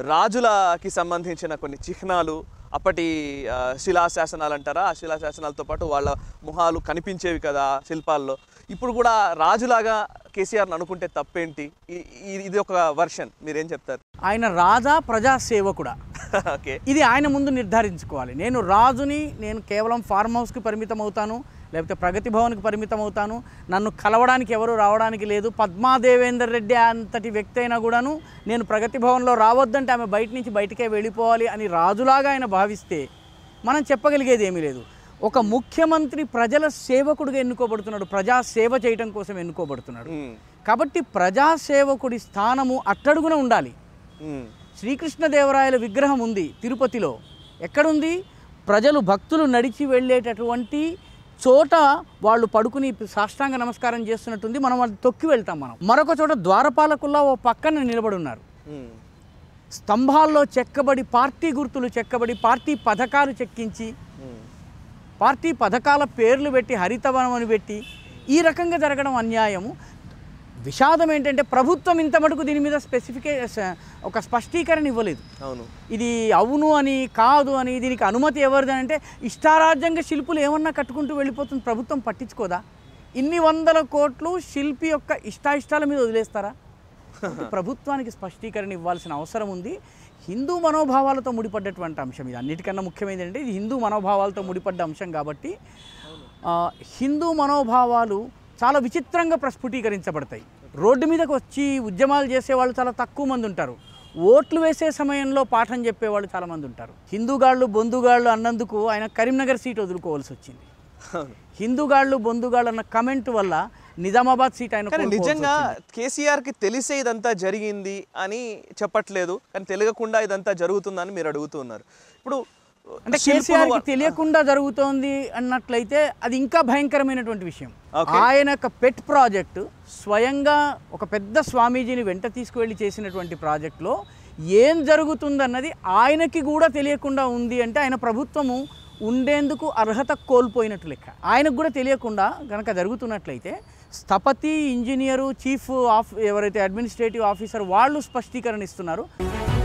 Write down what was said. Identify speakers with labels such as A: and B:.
A: రాజులకి సంబంధించిన కొన్ని చిహ్నాలు అప్పటి ఆ, శిలాశాసనాలు అంటారా ఆ శిలాశాసనాలతో పాటు వాళ్ళ మొహాలు కనిపించేవి కదా శిల్పాల్లో ఇప్పుడు కూడా రాజులాగా కేసీఆర్ని అనుకుంటే తప్పేంటి ఈ- ఈ- ఇది ఒక వర్షన్ మీరేం చెప్తారు
B: ఆయన రాజా ప్రజా సేవకుడా
A: ఓకే
B: ఇది ఆయన ముందు నిర్ధారించుకోవాలి నేను రాజుని నేను కేవలం ఫార్మ్ హౌస్కి పరిమితం అవుతాను లేకపోతే ప్రగతి భవన్కి పరిమితం అవుతాను నన్ను కలవడానికి ఎవరు రావడానికి లేదు పద్మాదేవేందర్ రెడ్డి అంతటి వ్యక్తి అయినా కూడాను నేను ప్రగతి భవన్లో రావద్దంటే ఆమె బయట నుంచి బయటికే వెళ్ళిపోవాలి అని రాజులాగా ఆయన భావిస్తే మనం చెప్పగలిగేది ఏమీ లేదు ఒక ముఖ్యమంత్రి ప్రజల సేవకుడిగా ఎన్నుకోబడుతున్నాడు ప్రజా సేవ చేయటం కోసం ఎన్నుకోబడుతున్నాడు
A: ఉమ్,
B: కాబట్టి ప్రజాసేవకుడి స్థానము అట్టడుగున ఉండాలి
A: ఉమ్,
B: శ్రీకృష్ణదేవరాయల విగ్రహం ఉంది తిరుపతిలో ఎక్కడుంది ప్రజలు భక్తులు నడిచి వెళ్ళేటటువంటి చోట వాళ్ళు పడుకుని సాష్టాంగ నమస్కారం చేస్తున్నట్టుంది మనం అది తొక్కి వెళ్తాం మనం మరొక చోట ద్వారపాలకుల్లా ఓ పక్కన నిలబడి ఉన్నారు
A: ఉమ్,
B: స్తంభాల్లో చెక్కబడి పార్టీ గుర్తులు చెక్కబడి పార్టీ పథకాలు చెక్కించి
A: ఉమ్.
B: పార్టీ పథకాల పేర్లు పెట్టి హరితవనం అని పెట్టి ఈ రకంగా జరగడం అన్యాయము విషాదం ఏంటంటే ప్రభుత్వం ఇంత మటుకు దీని మీద స్పెసిఫికే స- ఒక స్పష్టీకరణ ఇవ్వలేదు
A: అవును
B: ఇది అవును అని కాదు అని దీనికి అనుమతి ఎవరిది అని అంటే ఇష్టారాజ్యంగా శిల్పులు ఏమన్నా కట్టుకుంటూ వెళ్ళిపోతుంది ప్రభుత్వం పట్టించుకోదా ఇన్ని వందల కోట్లు శిల్పి యొక్క ఇష్టాయిష్టాల మీద వదిలేస్తారా కాబట్టి ప్రభుత్వానికి స్పష్టీకరణ ఇవ్వాల్సిన అవసరం ఉంది హిందూ మనోభావాలతో ముడిపడ్డటువంటి అంశం ఇది అన్నిటికన్నా ముఖ్యమైనది అంటే ఇది హిందూ మనోభావాలతో ముడిపడ్డ అంశం కాబట్టి ఆ, హిందూ మనోభావాలు చాలా విచిత్రంగా ప్రస్ఫుటీకరించబడతాయి రోడ్డు మీదకి వచ్చి ఉద్యమాలు చేసేవాళ్ళు చాలా తక్కువ మంది ఉంటారు ఓట్లు వేసే సమయంలో పాఠం చెప్పేవాళ్ళు చాలా మంది ఉంటారు హిందూగాళ్ళు బొందుగాళ్ళు అన్నందుకు ఆయన కరీంనగర్ సీట్ వదులుకోవాల్సి వచ్చింది
A: అవును
B: హిందూగాళ్ళు బొందుగాళ్ళు అన్న కమెంట్ వల్ల నిజామాబాద్ సీట్ ఆయన
A: కానీ
B: కోల్పోవాల్సి
A: నిజంగా
B: వచ్చింది.
A: కేసీఆర్ కి తెలిసే ఇదంతా జరిగింది అని చెప్పట్లేదు కానీ తెలియకుండా ఇదంతా జరుగుతుందని మీరు అడుగుతున్నారు ఇప్పుడు
B: అంటే
A: శిల్పులు
B: కేసీఆర్ కి
A: వా-
B: తెలియకుండా జరుగుతోంది అన్నట్లయితే అది ఇంకా భయంకరమైనటువంటి విషయం
A: Okay.
B: ఆయన యొక్క పెట్ ప్రాజెక్టు స్వయంగా ఒక పెద్ద స్వామీజీని వెంట తీసుకువెళ్ళి చేసినటువంటి ప్రాజెక్టులో ఏం జరుగుతుందన్నది ఆయనకి కూడా తెలియకుండా ఉంది అంటే ఆయన ప్రభుత్వము ఉండేందుకు అర్హత కోల్పోయినట్టు లెక్క ఆయనకు కూడా తెలియకుండా కనుక జరుగుతున్నట్లయితే స్థపతి ఇంజనీరు చీఫ్ ఆఫ్ ఎవరైతే అడ్మినిస్ట్రేటివ్ ఆఫీసర్ వాళ్ళు స్పష్టీకరణ ఇస్తున్నారు